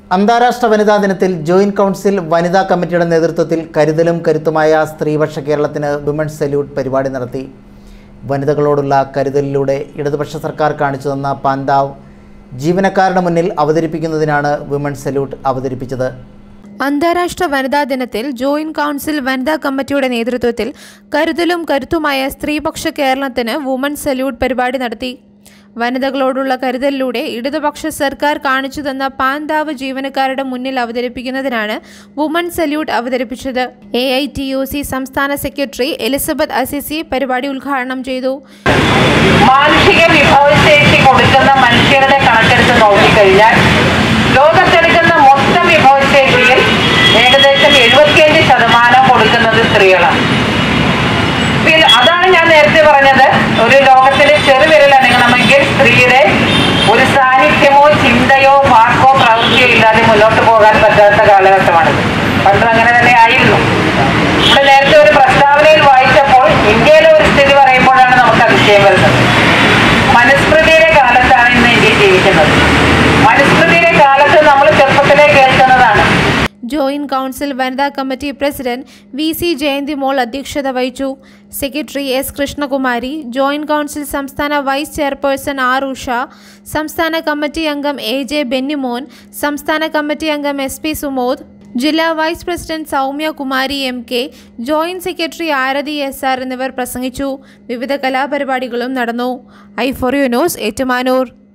അന്താരാഷ്ട്ര വനിതാ ദിനത്തിൽ ജോയിന്റ് കൗൺസിൽ വനിതാ കമ്മിറ്റിയുടെ നേതൃത്വത്തിൽ കരുതലും കരുത്തുമായ സ്ത്രീപക്ഷ കേരളത്തിന് വിമൻസ് സല്യൂട്ട് പരിപാടി നടത്തി വനിതകളോടുള്ള കരുതലിലൂടെ ഇടതുപക്ഷ സർക്കാർ കാണിച്ചു തന്ന പാന്താവ് ജീവനക്കാരുടെ മുന്നിൽ അവതരിപ്പിക്കുന്നതിനാണ് വിമൻസ് സല്യൂട്ട് അവതരിപ്പിച്ചത് അന്താരാഷ്ട്ര വനിതാ ദിനത്തിൽ ജോയിന്റ് കൗൺസിൽ വനിതാ കമ്മിറ്റിയുടെ നേതൃത്വത്തിൽ കരുതലും കരുത്തുമായ സ്ത്രീപക്ഷ കേരളത്തിന് വുമൺ സല്യൂട്ട് പരിപാടി നടത്തി വനിതകളോടുള്ള കരുതലിലൂടെ ഇടതുപക്ഷ സർക്കാർ കാണിച്ചു തന്ന പാന്താവ് ജീവനക്കാരുടെ മുന്നിൽ അവതരിപ്പിക്കുന്നതിനാണ് വുമൺ സല്യൂട്ട് അവതരിപ്പിച്ചത് A I T U C സംസ്ഥാന സെക്രട്ടറി എലിസബത്ത് അസിസി പരിപാടി ഉദ്ഘാടനം ചെയ്തു മാനുഷിക വിഭവശേഷി കൊടുക്കുന്ന മനുഷ്യരുടെ കണക്കെടുത്ത് നോക്കിക്കഴിഞ്ഞാൽ ലോകത്തെടുക്കുന്ന മൊത്തം വിഭവശേഷിയിൽ ഏകദേശം എഴുപത്തിയഞ്ച് ശതമാനം കൊടുക്കുന്നത് സ്ത്രീകളാണ് പിന്നെ അതാണ് ഞാൻ നേരത്തെ പറഞ്ഞത് ഒരു ലോകത്തിലെ ചെറുവിരൽ അനങ്ങണമെങ്കിൽ സ്ത്രീയുടെ ഒരു സാന്നിധ്യമോ ചിന്തയോ വാക്കോ പ്രവൃത്തിയോ ഇല്ലാതെ മുന്നോട്ട് പോകാൻ പറ്റാത്ത കാലഘട്ടമാണിത് പണ്ട് അങ്ങനെ തന്നെ ആയിരുന്നു ഇവിടെ നേരത്തെ ഒരു പ്രസ്താവനയിൽ വായിച്ചപ്പോൾ ഇന്ത്യയിലെ ഒരു സ്ഥിതി പറയുമ്പോഴാണ് നമുക്ക് അതിശയം വരുന്നത് മനുസ്മൃതിയുടെ കാലത്താണ് ഇന്ന് ഇന്ത്യ ജീവിക്കുന്നത് മനുസ്മൃതിയുടെ കാലത്ത് നമ്മൾ ചെറുപ്പത്തിലേ കേൾക്കുന്നതാണ് ജോയിന്റ് കൗൺസിൽ വനിതാ committee president V C Jayanthi Mol അധ്യക്ഷത വഹിച്ചു secretary S Krishnakumari joint council സംസ്ഥാന വൈസ് ചെയർപേഴ്സൺ ആർ ഉഷ സംസ്ഥാന കമ്മിറ്റി അംഗം എ ജെ ബെന്നിമോൻ സംസ്ഥാന കമ്മിറ്റി അംഗം എസ് പി സുമോദ് ജില്ലാ vice president Soumya Kumari M K joint secretary Arathi S R എന്നിവർ പ്രസംഗിച്ചു വിവിധ കലാപരിപാടികളും നടന്നു I four you news Ettumanoor